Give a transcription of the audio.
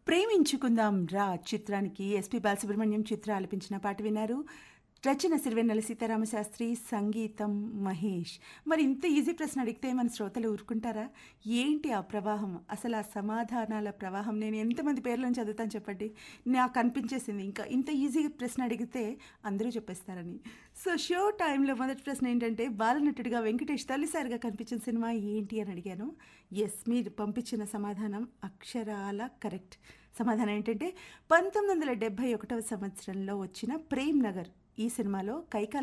ప్రేమించుకుందాం రా చిత్రానికి ఎస్పి బాలసుబ్రహ్మణ్యం చిత్ర ఆలపించిన పాట విన్నారు రచన సిరివెన్నెల సీతారామ శాస్త్రి సంగీతం మహేష్ మరి ఇంత ఈజీ ప్రశ్న అడిగితే మన శ్రోతలు ఊరుకుంటారా ఏంటి ఆ ప్రవాహం అసలు ఆ సమాధానాల ప్రవాహం నేను ఎంతమంది పేర్లను చదువుతాను చెప్పండి నాకు అనిపించేసింది ఇంకా ఇంత ఈజీ ప్రశ్న అడిగితే అందరూ చెప్పేస్తారని సో షో టైంలో మొదటి ప్రశ్న ఏంటంటే బాలనటుడిగా వెంకటేష్ తొలిసారిగా కనిపించిన సినిమా ఏంటి అని అడిగాను ఎస్ మీరు పంపించిన సమాధానం అక్షరాల కరెక్ట్ సమాధానం ఏంటంటే పంతొమ్మిది వందల డెబ్భై ఒకటవ సంవత్సరంలో వచ్చిన ప్రేమ్ నగర్ ఈ సినిమాలో కైకాల